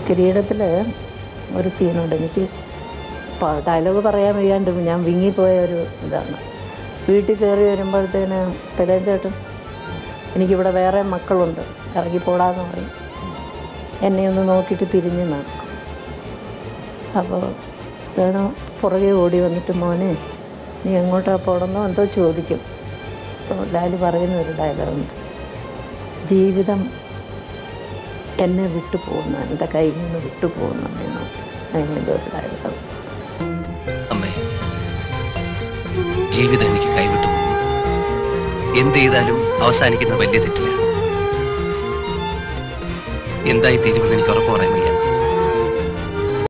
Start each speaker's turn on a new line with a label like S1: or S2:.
S1: കിരീടത്തിൽ ഒരു സീനുണ്ട് എനിക്ക് ഡയലോഗ് പറയാൻ വയ്യാണ്ട് ഞാൻ വിങ്ങിപ്പോയ ഒരു ഇതാണ് വീട്ടിൽ കയറി വരുമ്പോഴത്തേന് തെരേൻ ചേട്ടൻ എനിക്കിവിടെ വേറെ മക്കളുണ്ട് ഇറങ്ങി പോടാന്ന് പറയും എന്നെ ഒന്ന് നോക്കിയിട്ട് തിരിഞ്ഞ് നടക്കും അപ്പോൾ വേണം പുറകെ ഓടി വന്നിട്ട് മോനെ നീ എങ്ങോട്ടാ പോകണമെന്നോ എന്തോ ചോദിക്കും അപ്പോൾ ലാല് പറയുന്ന ഒരു ഡയലോഗുണ്ട് ജീവിതം എന്നെ വിട്ടു പോകുന്ന എൻ്റെ കയ്യിൽ നിന്ന് വിട്ടു പോകുന്നു എന്ന് അങ്ങനെ ഒരു ഡയലോഗ്
S2: അമ്മേ ജീവിതം എനിക്ക് കൈവിട്ടു പോകുന്നു എന്ത് ചെയ്താലും അവസാനിക്കുന്ന വലിയ തെറ്റില്ല എന്തായി തീരുമെന്ന് എനിക്ക് ഉറപ്പ് പറയാൻ വയ്യ